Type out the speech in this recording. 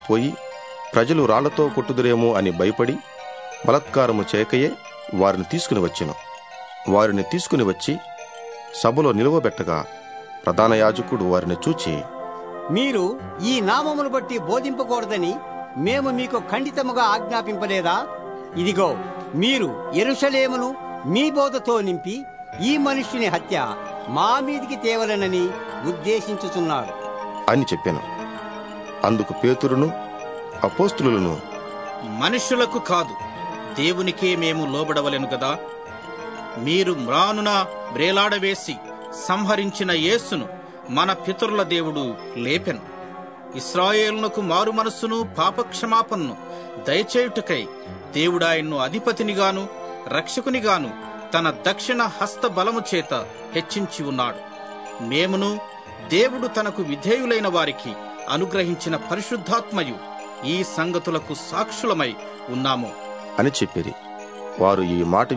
పోయి ప్రజలు రాళ్లతో కొట్టుదురేమో అని భయపడి బలత్కారము చేయకయే వారిని తీసుకుని వచ్చెను వారిని తీసుకుని వచ్చి సభలో నిలువబెట్టగా ప్రధాన యాజకుడు వారిని చూచి మీరు ఈ నామమును బట్టి బోధింపకూడదని మేము మీకు ఖండితముగా ఆజ్ఞాపింపలేదా ఇదిగో మీరు ఎరుషలేమును మీ బోధతో నింపి ఈ మనుష్యుని హత్య మా మీదికి తేవలనని ఉద్దేశించుచున్నారు అని చెప్పాను అందుకు పేతురును అపోస్తులను మనుషులకు కాదు దేవునికే మేము లోబడవలెను గదా మీరు మ్రానున వ్రేలాడవేసి సంహరించిన యేసును మన పితరుల దేవుడు లేపెను ఇస్రాయేలునకు మారు మనస్సును పాపక్షమాపణను దయచేయుటకై దేవుడాయన్ను అధిపతినిగాను రక్షకునిగాను తన దక్షిణ హస్త బలము చేత హెచ్చించి ఉన్నాడు మేమును దేవుడు తనకు విధేయులైన వారికి అనుగ్రహించిన పరిశుద్ధాత్మయు ఈ సంగతులకు సాక్షులమై ఉన్నాము అని చెప్పిరి వారు ఈ మాట